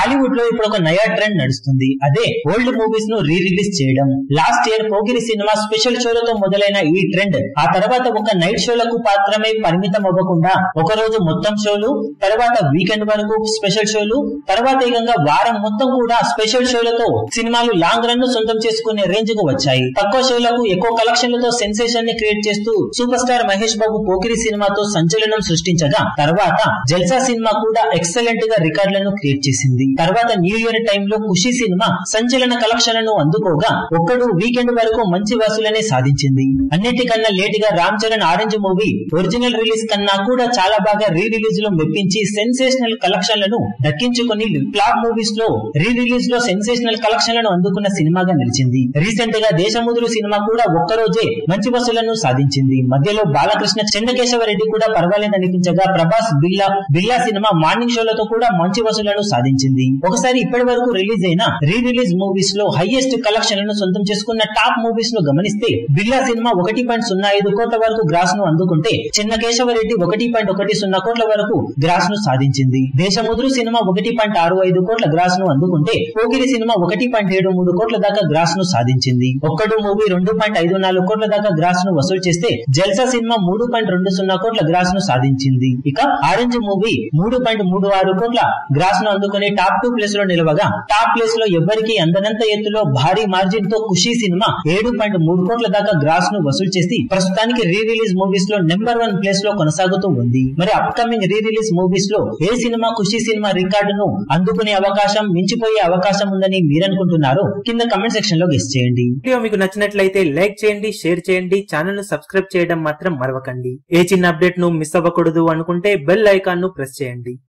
టాలీవుడ్ లో ఇప్పుడు ఒక నయా ట్రెండ్ నడుస్తుంది అదే ఓల్డ్ మూవీస్ ను రీ రిలీజ్ చేయడం లాస్ట్ ఇయర్ పోకిరి సినిమా స్పెషల్ షోలతో మొదలైన ఈ ట్రెండ్ ఆ తర్వాత ఒక నైట్ షోలకు మాత్రమే పరిమితం అవ్వకుండా ఒక రోజు మొత్తం షోలు తర్వాత వీకెండ్ వరకు స్పెషల్ షోలు తర్వాత ఏకంగా వారం మొత్తం కూడా స్పెషల్ షోలతో సినిమాలు లాంగ్ రన్ ను సొంతం చేసుకునే రేంజ్ కు వచ్చాయి తక్కువ షోలకు ఎక్కువ కలెక్షన్లతో సెన్సేషన్ ని క్రియేట్ చేస్తూ సూపర్ స్టార్ మహేష్ బాబు పోకిరి సినిమాతో సంచలనం సృష్టించగా తర్వాత జల్సా సినిమా కూడా ఎక్సలెంట్ గా రికార్డులను క్రియేట్ చేసింది తర్వాత న్యూ ఇయర్ టైంలో ఖుషి సినిమా సంచలన కలెక్షన్లను అందుకోగా ఒక్కడు వీకెండ్ వరకు మంచి వసూలనే సాధించింది అన్నిటికన్నా లేట్ గా Ram Charan Orange movie original release కన్నా కూడా చాలా బాగా రీ రిలీజ్ లో మెప్పించి సెన్సేషనల్ కలెక్షన్లను దక్కించుకుని ఫ్లాప్ మూవీస్ లో రీ రిలీజ్ లో సెన్సేషనల్ కలెక్షన్లను అందుకున్న సినిమాగా నిలిచింది రీసెంట్ గా దేశముదురు సినిమా కూడా ఒక్కరోజే మంచి వసూలను సాధించింది మధ్యలో బాలకృష్ణ చెన్నకేశవరెడ్డి కూడా పర్వాలేదనిపించగా ప్రభాస్ బిల్లా బిల్లా సినిమా మార్నింగ్ షోలతో కూడా మంచి వసూలను సాధించింది ఒకసారి ఇప్పటి వరకు రిలీజ్ అయిన రీ రిలీజ్ మూవీస్ లో హైయెస్ట్ కలెక్షన్లను సొంతం చేసుకున్న టాప్ మూవీస్ ను గమనిస్తే బిల్లా సినిమా ఒకటి పాయింట్ సున్నా ఐదు కోట్ల వరకు గ్రాస్ ను అందుకుంటే చిన్న కేశవరెడ్డి ఒకటి పాయింట్ ఒకటి సున్నా కోట్ల వరకు గ్రాస్ ను సాధించింది దేశముద్రు సినిమా ఒకటి పాయింట్ ఆరు ఐదు కోట్ల గ్రాస్ ను అందుకుంటే పోకిరి సినిమా ఒకటి పాయింట్ ఏడు మూడు కోట్ల దాకా గ్రాస్ ను సాధించింది ఒక్కడు మూవీ రెండు పాయింట్ ఐదు నాలుగు కోట్ల దాకా గ్రాస్ ను వసూలు చేస్తే జల్సా సినిమా మూడు పాయింట్ రెండు సున్నా కోట్ల గ్రాస్ ను సాధించింది ఇక ఆరెంజ్ మూవీ మూడు పాయింట్ మూడు ఆరు కోట్ల గ్రాస్ ను అందుకుని టాప్ టూ ప్లేస్ లో నిలవగా టాప్ ప్లేస్ లో ఎవరికి అందనంత ఎత్తులో భారీ మార్జిన్ తో ఖుషి సినిమా ఏడు పాయింట్ మూడు కోట్ల దాకా గ్రాస్ ను వసూలు చేసి ప్రస్తుతానికి రీ రిలీజ్ మూవీస్ లో నెంబర్ వన్ ప్లేస్ లో కొనసాగుతూ ఉంది మరి అప్కమింగ్ రీ రిలీజ్ మూవీస్ లో ఏ సినిమా ఖుషి సినిమా రికార్డును అందుకునే అవకాశం మించిపోయే అవకాశం ఉందని మీరనుకుంటున్నారో కింద కమెంట్ సెక్షన్ లో గెస్ట్ చేయండి వీడియో మీకు నచ్చినట్లయితే లైక్ చేయండి షేర్ చేయండి ఛానల్ ను సబ్స్క్రైబ్ చేయడం మాత్రం మరవకండి ఏ చిన్న అప్డేట్ ను మిస్ అవ్వకూడదు అనుకుంటే బెల్ ఐకాన్ ను ప్రెస్ చేయండి